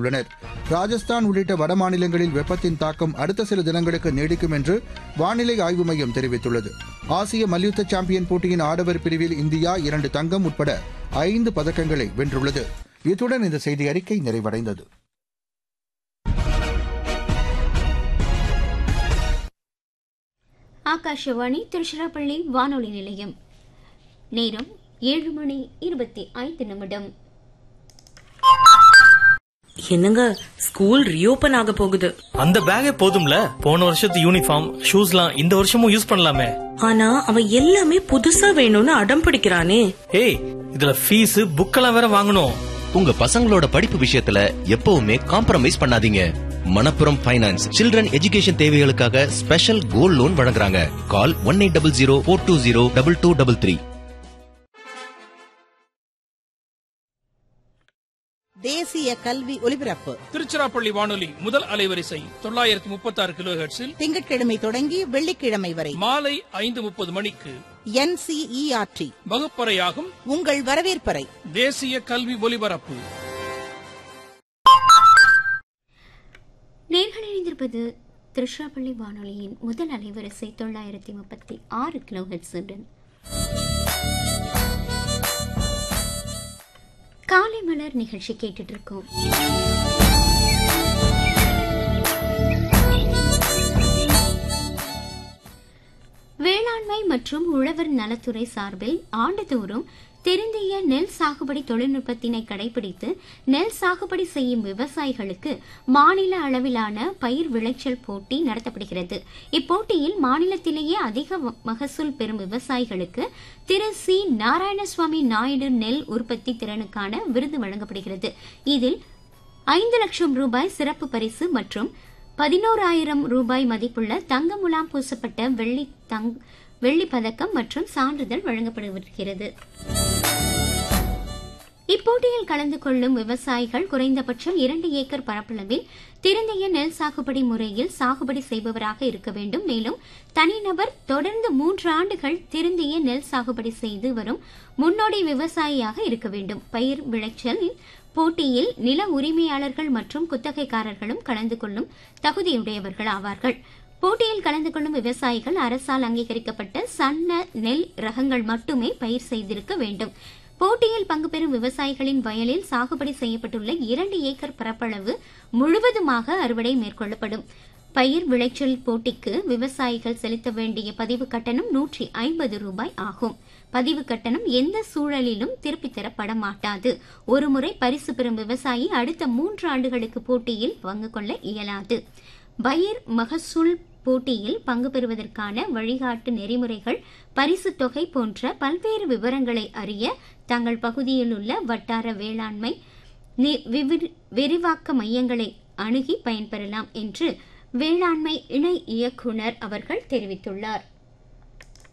தெரிவித்துள்ளனர் ராஜஸ்தான் உள்ளிட்ட வட மாநிலங்களில் வெப்பத்தின் தாக்கம் அடுத்த சில தினங்களுக்கு நீடிக்கும் என்று வானிலை ஆய்வு மையம் தெரிவித்துள்ளது ஆசிய மல்யுத்த சாம்பியன் போட்டியின் ஆடவர் பிரிவில் இந்தியா இரண்டு தங்கம் உட்பட ஐந்து பதக்கங்களை வென்றுள்ளது இத்துடன் இந்த செய்தி அறிக்கை நிறைவடைந்தது ஆகாஷவாணி திருச்சிராப்பள்ளி வானொலி நிலையம் நேரம் ஏழு மணி இருபத்தி ஐந்து நிமிடம் என்னங்க ஸ்கூல் ரீஓபன் ஆக போகுது அந்த பேக்கே போதும்ல போன வருஷத்து யூனிஃபார்ம் ஷூஸ்லாம் இந்த வருஷமும் யூஸ் பண்ணலாமே ஆனா அவன் எல்லாமே புதுசா வேணும்னு அடம் பிடிக்கிறானே ஏய் இதுல ஃபீஸ் புக்கெல்லாம் வேற வாங்கணும் உங்க பசங்களோட படிப்பு விஷயத்துல எப்பவுமே காம்ப்ரமைஸ் பண்ணாதீங்க மணப்புரம் ஃபைனான்ஸ் சில்ட்ரன் எஜுகேஷன் தேவைகளுக்காக ஸ்பெஷல் கோல்ட் லோன் வழங்குறாங்க call one eight double zero four two zero double two double three தேசிய கல்வி ஒலிபரப்பு திருச்சிராப்பள்ளி வானொலி முதல் அலைவரிசை தொள்ளாயிரத்தி முப்பத்தி ஆறு கிலோ ஹெர்ட்ஸில் திங்கட்கிழமை தொடங்கி வெள்ளிக்கிழமை வரை மாலை ஐந்து முப்பது மணிக்கு என்சிஇஆர்டி வகுப்பறையாகும் உங்கள் வரவேற்பறை தேசிய கல்வி ஒலிபரப்பு நேர்கள் இணைந்திருப்பது திருச்சிராப்பள்ளி வானொலியின் முதல் அலைவரிசை தொள்ளாயிரத்தி முப்பத்தி ஆறு கிலோ ஹெட்ஸுடன் காலை மலர் நிகழ்ச்சி கேட்டுட்டு இருக்கோம் வேளாண்மை மற்றும் உழவர் நலத்துறை சார்பில் ஆண்டுதோறும் திருந்திய நெல் சாகுபடி தொழில்நுட்பத்தினை கடைபிடித்து நெல் சாகுபடி செய்யும் விவசாயிகளுக்கு மாநில அளவிலான பயிர் விளைச்சல் போட்டி நடத்தப்படுகிறது இப்போட்டியில் மாநிலத்திலேயே அதிக மகசூல் பெறும் விவசாயிகளுக்கு திரு சி நாராயணசுவாமி நாயுடு நெல் உற்பத்தி திறனுக்கான விருது வழங்கப்படுகிறது இதில் ஐந்து லட்சம் ரூபாய் சிறப்பு பரிசு மற்றும் பதினோராயிரம் ரூபாய் மதிப்புள்ள தங்க முலாம் பூசப்பட்ட வெள்ளி தங் வெள்ளி பதக்கம் மற்றும் சான்றிதழ் வழங்கப்படுகிறது இப்போட்டியில் கலந்து கொள்ளும் விவசாயிகள் குறைந்தபட்சம் இரண்டு ஏக்கர் பரப்பளவில் திருந்திய நெல் சாகுபடி முறையில் சாகுபடி செய்பவராக இருக்க வேண்டும் மேலும் தனிநபர் தொடர்ந்து மூன்று ஆண்டுகள் திருந்திய நெல் சாகுபடி செய்து வரும் முன்னோடி விவசாயியாக இருக்க வேண்டும் பயிர் விளைச்சலில் போட்டியில் நில உரிமையாளர்கள் மற்றும் குத்தகைக்காரர்களும் கலந்து கொள்ளும் தகுதியுடையவர்கள் ஆவார்கள் போட்டியில் கலந்து கொள்ளும் விவசாயிகள் அரசால் அங்கீகரிக்கப்பட்ட சன்ன நெல் ரகங்கள் மட்டுமே பயிர் செய்திருக்க வேண்டும் போட்டியில் பங்கு பெறும் விவசாயிகளின் வயலில் சாகுபடி செய்யப்பட்டுள்ள இரண்டு ஏக்கர் பரப்பளவு முழுவதுமாக அறுவடை மேற்கொள்ளப்படும் பயிர் விளைச்சல் போட்டிக்கு விவசாயிகள் செலுத்த வேண்டிய பதிவு கட்டணம் நூற்றி ஐம்பது ரூபாய் ஆகும் பதிவு கட்டணம் எந்த சூழலிலும் திருப்பித் தரப்பட மாட்டாது ஒருமுறை பரிசு பெறும் விவசாயி அடுத்த மூன்று ஆண்டுகளுக்கு போட்டியில் பங்கு கொள்ள இயலாது பயிர் மகசூல் போட்டியில் பங்கு பெறுவதற்கான வழிகாட்டு நெறிமுறைகள் பரிசு தொகை போன்ற பல்வேறு விவரங்களை அறிய தங்கள் பகுதியில் உள்ள வட்டார வேளாண்மை விரிவாக்க மையங்களை அணுகி பயன்பெறலாம் என்று வேளாண்மை இணை இயக்குனர் அவர்கள் தெரிவித்துள்ளார்